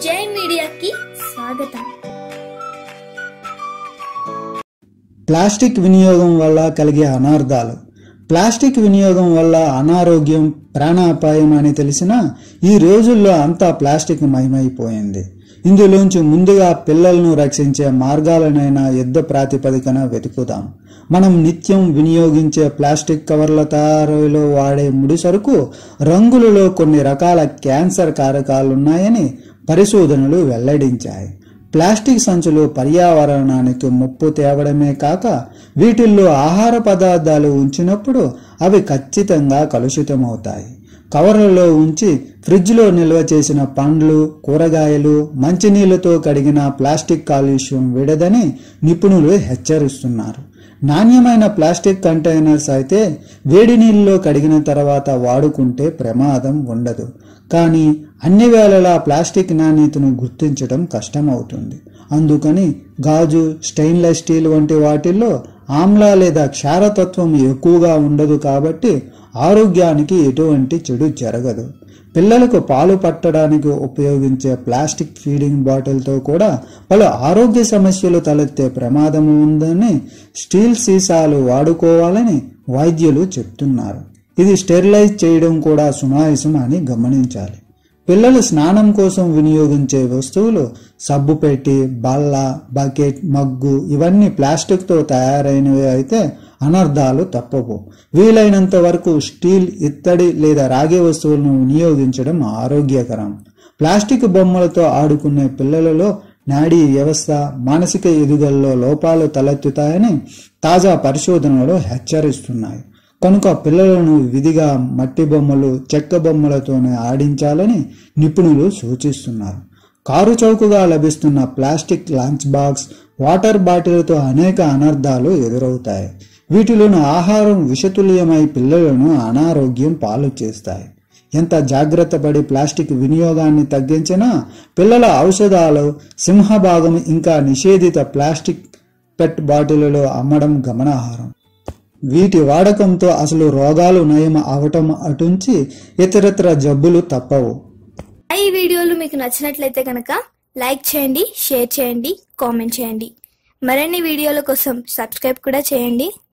జై మీడియాకి స్వాగతం ప్లాస్టిక్ వినియోగం వల్ల కలిగే అనార్థాలు ప్లాస్టిక్ వినియోగం వల్ల అనారోగ్యం ప్రాణాపాయం అని తెలిసినా ఈ రోజుల్లో అంతా ప్లాస్టిక్ మయమైపోయింది ఇందులోంచి ముందుగా పిల్లలను రక్షించే మార్గాలనైనా యుద్ధ ప్రాతిపదికన వెతుకుదాం మనం నిత్యం వినియోగించే ప్లాస్టిక్ కవర్ల తయారీలో వాడే ముడి సరుకు రంగులలో కొన్ని రకాల క్యాన్సర్ కారకాలున్నాయని పరిశోధనలు వెల్లడించాయి ప్లాస్టిక్ సంచులు పర్యావరణానికి ముప్పు తేవడమే కాక వీటిల్లో ఆహార పదార్థాలు ఉంచినప్పుడు అవి ఖచ్చితంగా కలుషితమవుతాయి కవర్లలో ఉంచి ఫ్రిడ్జ్లో నిల్వ చేసిన పండ్లు కూరగాయలు మంచినీళ్లతో కడిగిన ప్లాస్టిక్ కాలుష్యం విడదని నిపుణులు హెచ్చరిస్తున్నారు నాణ్యమైన ప్లాస్టిక్ కంటైనర్స్ అయితే వేడి నీళ్ళలో కడిగిన తర్వాత వాడుకుంటే ప్రమాదం ఉండదు కానీ అన్ని వేళలా ప్లాస్టిక్ నాణ్యతను గుర్తించడం కష్టమవుతుంది అందుకని గాజు స్టెయిన్లెస్ స్టీల్ వంటి వాటిల్లో ఆమ్ల లేదా క్షారతత్వం ఎక్కువగా ఉండదు కాబట్టి ఆరోగ్యానికి ఎటువంటి చెడు జరగదు పిల్లలకు పాలు పట్టడానికి ఉపయోగించే ప్లాస్టిక్ ఫీడింగ్ బాటిల్తో కూడా పలు ఆరోగ్య సమస్యలు తలెత్తే ప్రమాదం ఉందని స్టీల్ సీసాలు వాడుకోవాలని వైద్యులు చెప్తున్నారు ఇది స్టెరిలైజ్ చేయడం కూడా సునాయసం అని గమనించాలి పిల్లలు స్నానం కోసం వినియోగించే వస్తువులు సబ్బు పెట్టి బల్ల బకెట్ మగ్గు ఇవన్నీ ప్లాస్టిక్తో తయారైనవి అయితే అనర్థాలు తప్పవు వీలైనంత వరకు స్టీల్ ఇత్తడి లేదా రాగి వస్తువులను వినియోగించడం ఆరోగ్యకరం ప్లాస్టిక్ బొమ్మలతో ఆడుకునే పిల్లలలో నాడీ వ్యవస్థ మానసిక ఎదుగుదలలో లోపాలు తలెత్తుతాయని తాజా పరిశోధనలు హెచ్చరిస్తున్నాయి కనుక పిల్లలను విధిగా మట్టి బొమ్మలు చెక్క బొమ్మలతోనే ఆడించాలని నిపుణులు సూచిస్తున్నారు కారు చౌకగా లభిస్తున్న ప్లాస్టిక్ లంచ్ బాక్స్ వాటర్ బాటిల్తో అనేక అనర్థాలు ఎదురవుతాయి వీటిలోని ఆహారం విషతుల్యమై పిల్లలను అనారోగ్యం పాలు చేస్తాయి ఎంత జాగ్రత్త పడి ప్లాస్టిక్ వినియోగాన్ని తగ్గించినా పిల్లల ఔషధాలు సింహభాగం ఇంకా నిషేధిత ప్లాస్టిక్ పెట్ బాటిళ్లలో అమ్మడం గమనార్హం వీటి వాడకంతో అసలు రోగాలు నయం అవటం అటుంచి ఇతరత్ర జబ్బులు తప్పవు ఈ వీడియోలు మీకు నచ్చినట్లయితే కనుక లైక్ చేయండి షేర్ చేయండి కామెంట్ చేయండి మరిన్ని వీడియోల కోసం సబ్స్క్రైబ్ కూడా చేయండి